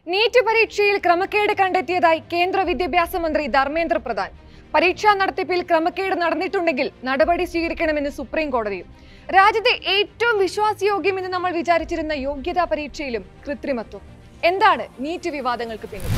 NEET പരീക്ഷയിൽ ക്രമക്കേട് കണ്ടെത്തിയതായി കേന്ദ്ര വിദ്യാഭ്യാസ മന്ത്രി ധർമ്മേന്ദ്ര പ്രധാൻ പരീക്ഷാ നടത്തിപ്പിൽ ക്രമക്കേട് നടന്നിട്ടുണ്ടെങ്കിൽ നടപടി സ്വീകരിക്കണമെന്ന് സുപ്രീം കോടതിയും രാജ്യത്തെ ഏറ്റവും വിശ്വാസയോഗ്യമെന്ന് നമ്മൾ വിചാരിച്ചിരുന്ന യോഗ്യതാ പരീക്ഷയിലും കൃത്രിമത്വം എന്താണ് നീറ്റ് വിവാദങ്ങൾക്ക് പിന്നിൽ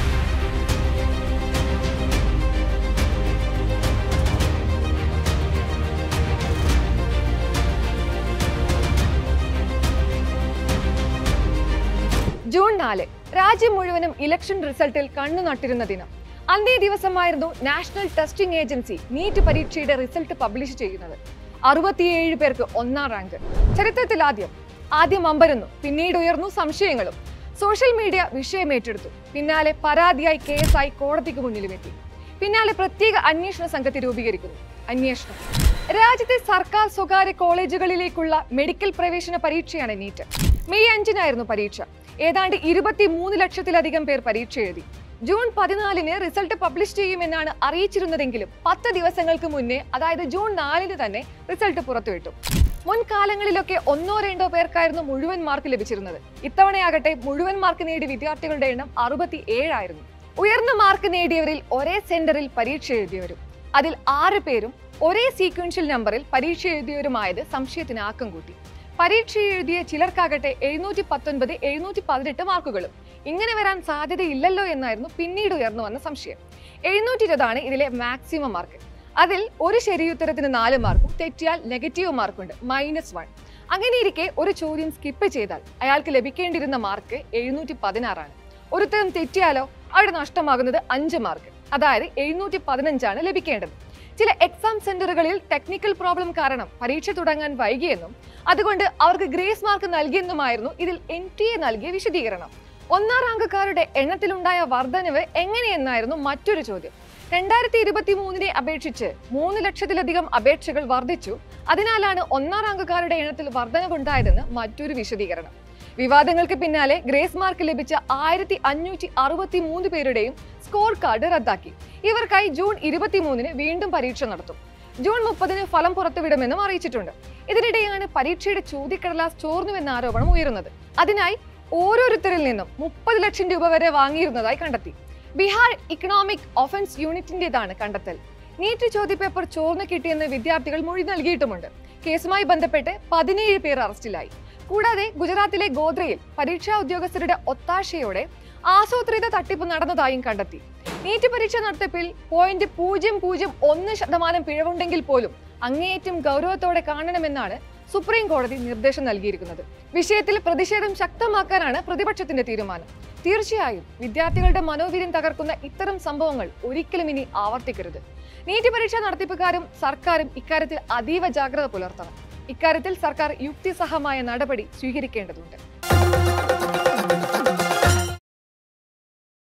ജൂൺ നാല് രാജ്യം മുഴുവനും ഇലക്ഷൻ റിസൾട്ടിൽ കണ്ണു നട്ടിരുന്ന ദിനം അന്നേ ദിവസമായിരുന്നു നാഷണൽ ടെസ്റ്റിംഗ് ഏജൻസി നീറ്റ് പരീക്ഷയുടെ റിസൾട്ട് പബ്ലിഷ് ചെയ്യുന്നത് അറുപത്തിയേഴ് പേർക്ക് ഒന്നാം റാങ്ക് ചരിത്രത്തിൽ ആദ്യം ആദ്യം അമ്പരന്നു പിന്നീട് ഉയർന്നു സംശയങ്ങളും സോഷ്യൽ മീഡിയ വിഷയം ഏറ്റെടുത്തു പിന്നാലെ പരാതിയായി കേസായി കോടതിക്ക് മുന്നിലുമെത്തി പിന്നാലെ പ്രത്യേക അന്വേഷണ സംഘത്തെ രൂപീകരിക്കുന്നു അന്വേഷണം രാജ്യത്തെ സർക്കാർ സ്വകാര്യ കോളേജുകളിലേക്കുള്ള മെഡിക്കൽ പ്രവേശന പരീക്ഷയാണ് നീറ്റ് മെയ് അഞ്ചിനായിരുന്നു പരീക്ഷ ഏതാണ്ട് ഇരുപത്തി മൂന്ന് ലക്ഷത്തിലധികം പേർ പരീക്ഷ എഴുതി ജൂൺ പതിനാലിന് റിസൾട്ട് പബ്ലിഷ് ചെയ്യുമെന്നാണ് അറിയിച്ചിരുന്നതെങ്കിലും പത്ത് ദിവസങ്ങൾക്ക് മുന്നേ അതായത് ജൂൺ നാലിന് തന്നെ റിസൾട്ട് പുറത്തുവിട്ടു മുൻകാലങ്ങളിലൊക്കെ ഒന്നോ രണ്ടോ പേർക്കായിരുന്നു മുഴുവൻ മാർക്ക് ലഭിച്ചിരുന്നത് ഇത്തവണയാകട്ടെ മുഴുവൻ മാർക്ക് നേടിയ വിദ്യാർത്ഥികളുടെ എണ്ണം അറുപത്തി ഏഴായിരുന്നു ഉയർന്ന മാർക്ക് നേടിയവരിൽ ഒരേ സെന്ററിൽ പരീക്ഷ എഴുതിയവരും അതിൽ ആറ് പേരും ഒരേ സീക്വൻഷ്യൽ നമ്പറിൽ പരീക്ഷ എഴുതിയവരുമായത് സംശയത്തിന് ആക്കം കൂട്ടി പരീക്ഷ എഴുതിയ ചിലർക്കാകട്ടെ എഴുന്നൂറ്റി പത്തൊൻപത് എഴുന്നൂറ്റി പതിനെട്ട് മാർക്കുകളും ഇങ്ങനെ വരാൻ സാധ്യതയില്ലല്ലോ എന്നായിരുന്നു പിന്നീട് ഉയർന്നു വന്ന സംശയം എഴുന്നൂറ്റി ഇരുപതാണ് ഇതിലെ മാക്സിമം മാർക്ക് അതിൽ ഒരു ശരിയുത്തരത്തിന് നാല് മാർക്കും തെറ്റിയാൽ നെഗറ്റീവ് മാർക്കുണ്ട് മൈനസ് വൺ അങ്ങനെയിരിക്കെ ഒരു ചോദ്യം സ്കിപ്പ് ചെയ്താൽ അയാൾക്ക് ലഭിക്കേണ്ടിരുന്ന മാർക്ക് എഴുന്നൂറ്റി പതിനാറാണ് ഒരു ഉത്തരം തെറ്റിയാലോ അവിടെ നഷ്ടമാകുന്നത് അഞ്ച് മാർക്ക് അതായത് എഴുന്നൂറ്റി പതിനഞ്ചാണ് ലഭിക്കേണ്ടത് ചില എക്സാം സെന്ററുകളിൽ ടെക്നിക്കൽ പ്രോബ്ലം കാരണം പരീക്ഷ തുടങ്ങാൻ വൈകിയെന്നും അതുകൊണ്ട് അവർക്ക് ഗ്രേസ് മാർക്ക് നൽകിയെന്നുമായിരുന്നു ഇതിൽ എൻ ടി എ നൽകിയ വിശദീകരണം ഒന്നാം റാങ്കുകാരുടെ എണ്ണത്തിലുണ്ടായ വർധനവ് എങ്ങനെയെന്നായിരുന്നു മറ്റൊരു ചോദ്യം രണ്ടായിരത്തി ഇരുപത്തി മൂന്നിനെ അപേക്ഷിച്ച് മൂന്ന് ലക്ഷത്തിലധികം അപേക്ഷകൾ വർദ്ധിച്ചു അതിനാലാണ് ഒന്നാം റാങ്കുകാരുടെ എണ്ണത്തിൽ വർധനവുണ്ടായതെന്ന് മറ്റൊരു വിശദീകരണം വിവാദങ്ങൾക്ക് പിന്നാലെ ഗ്രേസ് മാർക്ക് ലഭിച്ച ആയിരത്തി അഞ്ഞൂറ്റി അറുപത്തി മൂന്ന് പേരുടെയും സ്കോർ കാർഡ് റദ്ദാക്കി ഇവർക്കായി ജൂൺ ഇരുപത്തിമൂന്നിന് വീണ്ടും പരീക്ഷ നടത്തും ജൂൺ മുപ്പതിന് ഫലം പുറത്തുവിടുമെന്നും അറിയിച്ചിട്ടുണ്ട് ഇതിനിടെയാണ് പരീക്ഷയുടെ ചോദ്യക്കടലാസ് ചോർന്നുവെന്ന ആരോപണം ഉയരുന്നത് അതിനായി ഓരോരുത്തരിൽ നിന്നും മുപ്പത് ലക്ഷം രൂപ വരെ വാങ്ങിയിരുന്നതായി കണ്ടെത്തി ബീഹാർ ഇക്കണോമിക് ഒഫൻസ് യൂണിറ്റിന്റേതാണ് കണ്ടെത്തൽ നീറ്റ് ചോദ്യപേപ്പർ ചോർന്നു കിട്ടിയെന്ന് വിദ്യാർത്ഥികൾ മൊഴി നൽകിയിട്ടുമുണ്ട് കേസുമായി ബന്ധപ്പെട്ട് പതിനേഴ് പേർ അറസ്റ്റിലായി കൂടാതെ ഗുജറാത്തിലെ ഗോദ്രയിൽ പരീക്ഷാ ഉദ്യോഗസ്ഥരുടെ ഒത്താശയോടെ ആസൂത്രിത തട്ടിപ്പ് നടന്നതായും കണ്ടെത്തി നീറ്റ് പരീക്ഷ നടത്തിപ്പിൽ പോയിന്റ് പൂജ്യം പൂജ്യം ഒന്ന് ശതമാനം പിഴവുണ്ടെങ്കിൽ പോലും അങ്ങേയറ്റം ഗൗരവത്തോടെ കാണണമെന്നാണ് സുപ്രീം കോടതി നിർദ്ദേശം നൽകിയിരിക്കുന്നത് വിഷയത്തിൽ പ്രതിഷേധം ശക്തമാക്കാനാണ് പ്രതിപക്ഷത്തിന്റെ തീരുമാനം തീർച്ചയായും വിദ്യാർത്ഥികളുടെ മനോവീര്യം തകർക്കുന്ന ഇത്തരം സംഭവങ്ങൾ ഒരിക്കലും ഇനി ആവർത്തിക്കരുത് നീറ്റ് പരീക്ഷ നടത്തിപ്പുകാരും സർക്കാരും ഇക്കാര്യത്തിൽ അതീവ ജാഗ്രത പുലർത്തണം ഇക്കാര്യത്തിൽ സർക്കാർ യുക്തിസഹമായ നടപടി സ്വീകരിക്കേണ്ടതുണ്ട്